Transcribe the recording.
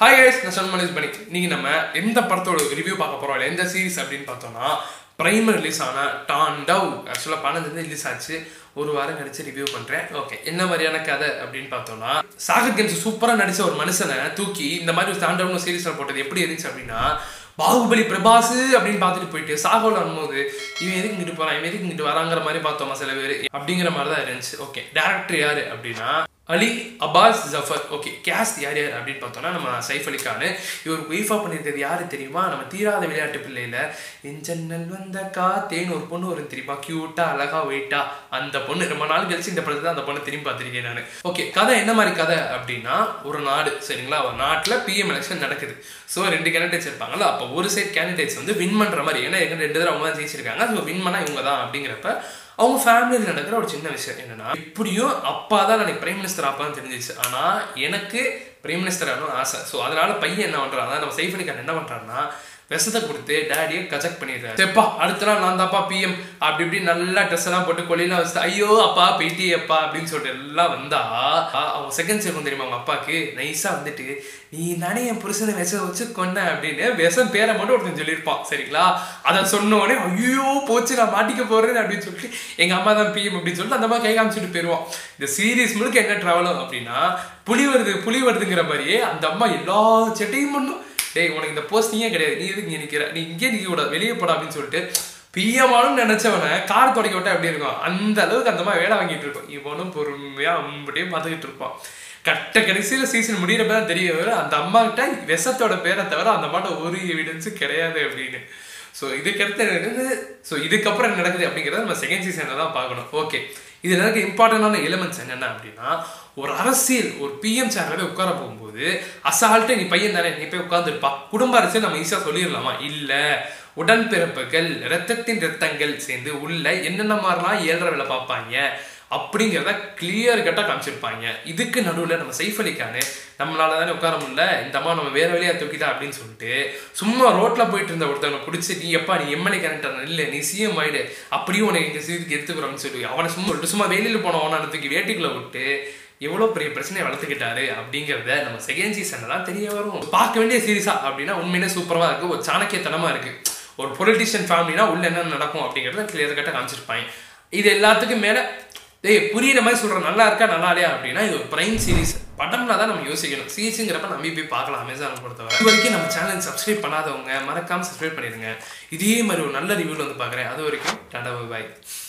hi guys நான் சொன்ன manage பண்ணி நீங்க நம்ம எந்த படத்தோட ரிவ்யூ பார்க்க போறோம் இல்லை எந்த சீரிஸ் அப்படின்னு பார்த்தோம்னா பிரைமர் ரிலீஸ் ஆன டாண்டவ் ஆக்சுவலாக பன்னெண்டு ரிலீஸ் ஆச்சு ஒரு வாரம் கழிச்சு ரிவ்யூ பண்றேன் ஓகே என்ன மாதிரியான கதை அப்படின்னு பார்த்தோம்னா சாகர் கேம்ஸ் சூப்பரா நடிச்ச ஒரு மனுஷனை தூக்கி இந்த மாதிரி ஒரு தாண்டவ் சீரிஸ்ல போட்டது எப்படி இருந்துச்சு அப்படின்னா பாகுபலி பிரபாஸ் அப்படின்னு பார்த்துட்டு போயிட்டு சாகோல வரும்போது இவன் எதுக்கு இங்கிட்டு போறான் இவன் எதுக்கு இங்கிட்டு வராங்கிற மாதிரி பார்த்தோமா சில பேர் அப்படிங்கிற மாதிரி தான் இருந்துச்சு ஓகே டேரக்டர் யாரு அப்படின்னா அலி அப்பாஸ் ஜஃபர் ஓகே கேஸ்ட் யார் யார் அப்படின்னு பார்த்தோம்னா நம்ம சைஃப் அலி கான் இவர் ஒய்ஃபா பண்ணியிருக்கிறது யாரு தெரியுமா நம்ம தீராத விளையாட்டு பிள்ளையில எஞ்சன்னல் வந்த காத்தேன்னு ஒரு பொண்ணு வரும் தெரியுமா கியூட்டா அழகா வெயிட்டா அந்த பொண்ணு ரொம்ப நாள் கழிச்சு இந்த படத்தை அந்த பொண்ணை திரும்பி பார்த்திருக்கேன் நான் ஓகே கதை என்ன மாதிரி கதை அப்படின்னா ஒரு நாடு சரிங்களா ஒரு நாட்டில் பிஎம் எலெக்ஷன் நடக்குது ஸோ ரெண்டு கேண்டிடேட்ஸ் இருப்பாங்கல்ல அப்போ ஒரு சைட் கேண்டிடேட்ஸ் வந்து வின் பண்ற மாதிரி ஏன்னா ரெண்டு ரெண்டு தடவை அவங்க தான் ஜெயிச்சிருக்காங்க ஸோ வின் பண்ணா இவங்க தான் அப்படிங்கிறப்ப அவங்க ஃபேமிலியில் நடக்கிற ஒரு சின்ன விஷயம் என்னன்னா இப்படியும் அப்பா தான் எனக்கு பிரைம் மினிஸ்டர் அப்பா தான் தெரிஞ்சிச்சு ஆனா எனக்கு பிரைம் மினிஸ்டர் ஆகணும் ஆசை ஸோ அதனால பையன் என்ன பண்றான் அதான் நம்ம சைஃப் அலிகான் என்ன பண்றான்னா விஷத்தை கொடுத்து டேடியை கஜெக்ட் பண்ணிடுறாரு சரிப்பா அடுத்த நாள் நான் தான்ப்பா பிஎம் அப்படி இப்படி நல்லா ட்ரெஸ் எல்லாம் போட்டு கொள்ளையெல்லாம் வச்சுட்டு ஐயோ அப்பா போயிட்டே அப்பா அப்படின்னு சொல்லிட்டு எல்லாம் வந்தா அவங்க செகண்ட் சேர்க்கும் தெரியுமா அவங்க அப்பாவுக்கு நைஸா வந்துட்டு நீ தானே என் புருஷனை விஷம் வச்சு கொன்ன அப்படின்னு விஷம் பேரை மட்டும் ஒருத்தன் சொல்லியிருப்பான் சரிங்களா அதை சொன்ன உடனே ஐயோ போச்சு நான் மாட்டிக்க போறேன் அப்படின்னு சொல்லிட்டு எங்க அம்மா தான் பிஎம் அப்படின்னு சொல்லிட்டு அந்த மாதிரி கை காமிச்சிட்டு போயிடுவான் இந்த சீரியஸ் முழுக்க என்ன ட்ராவலும் அப்படின்னா புலி வருது புலி வருதுங்கிற மாதிரியே அந்த அம்மா எல்லா செட்டையும் பண்ணும் டேய் உனக்கு இந்த போஸ்டிங்கே கிடையாது நீ எதுக்கு இங்கே நிற்கிற நீ இங்கே நிற்க கூடாது வெளியே போடா அப்படின்னு சொல்லிட்டு பிஎம்ஆனும் நினைச்சவனை கார் தொடக்க விட்டா எப்படி இருக்கும் அந்த அளவுக்கு அந்த மாதிரி வேலை வாங்கிட்டு இருக்கும் இவனும் பொறுமையா அம்படியே பார்த்துக்கிட்டு இருப்பான் கட்ட கடைசியில் சீசன் முடியிறப்ப தான் தெரிய வரும் அந்த அம்மா கிட்ட விஷத்தோட பேரை தவிர அந்த அம்மாட்ட ஒரு எவிடன்ஸும் கிடையாது அப்படின்னு ஸோ இதுக்கடுத்து இருக்குது ஸோ இதுக்கப்புறம் என்ன நடக்குது அப்படிங்கிறத நம்ம செகண்ட் சீசனில் தான் பார்க்கணும் ஓகே இதில் இருக்க இம்பார்ட்டண்டான எலிமெண்ட்ஸ் என்னென்ன அப்படின்னா ஒரு அரசியல் ஒரு பிஎம் சேர்ல போய் உட்கார போகும்போது அசால்ட்டு நீ பையன் தானே நீ போய் உட்காந்துருப்பா குடும்ப அரசியல் நம்ம ஈஸியாக சொல்லிடலாமா இல்லை உடன்பிறப்புகள் ரத்தத்தின் ரத்தங்கள் சேர்ந்து உள்ள என்னென்ன மாதிரிலாம் ஏழரை வேலை பார்ப்பாங்க அப்படிங்கிறத கிளியர் கட்டாக காமிச்சிருப்பாங்க இதுக்கு நடுவில் நம்ம சைஃப் அலிக்கானு நம்மளால தானே உட்கார முடியல இந்த அம்மா நம்ம வேற வழியா தூக்கிட்டா அப்படின்னு சொல்லிட்டு சும்மா ரோட்ல போயிட்டு இருந்த ஒருத்தவனை பிடிச்சி நீ எப்பா நீ எம்எல்ஏ கேரக்டர் இல்லை நீ சிஎம் ஆயிடு அப்படியும் உனக்கு இந்த சீட்டுக்கு எடுத்துக்கிறோம்னு சொல்லி அவனை சும்மா சொல்லிட்டு சும்மா வெளியில் போனவன தூக்கி வேட்டிக்குள்ள விட்டு எவ்வளோ பெரிய பிரச்சனையை வளர்த்துக்கிட்டாரு அப்படிங்கிறத நம்ம செகண்ட் சீசன்ல தான் தெரிய வரும் பார்க்க வேண்டிய சீரிஸா அப்படின்னா உண்மையிலே சூப்பராக இருக்கு ஒரு சாணக்கியத்தனமா இருக்கு ஒரு பொலிட்டிஷியன் ஃபேமிலினா உள்ள என்ன நடக்கும் அப்படிங்கிறத கிளியர் கட்டாக காமிச்சிருப்பாங்க இது எல்லாத்துக்கும் மேலே டேய் புரியுற மாதிரி சொல்கிறேன் நல்லா இருக்கா நல்லா இல்லையா அப்படின்னா இது ஒரு பிரைம் சீரிஸ் படம்னா தான் நம்ம யோசிக்கணும் சீரிஸுங்கிறப்ப நம்பி போய் பார்க்கலாம் அமேசான் பொறுத்தவரை இது வரைக்கும் நம்ம சேனல் சப்ஸ்கிரைப் பண்ணாதவங்க மறக்காம சப்ஸ்கிரைப் பண்ணிடுங்க இதே மாதிரி ஒரு நல்ல ரிவ்யூவில் வந்து பார்க்குறேன் அது வரைக்கும் டாடா பாய்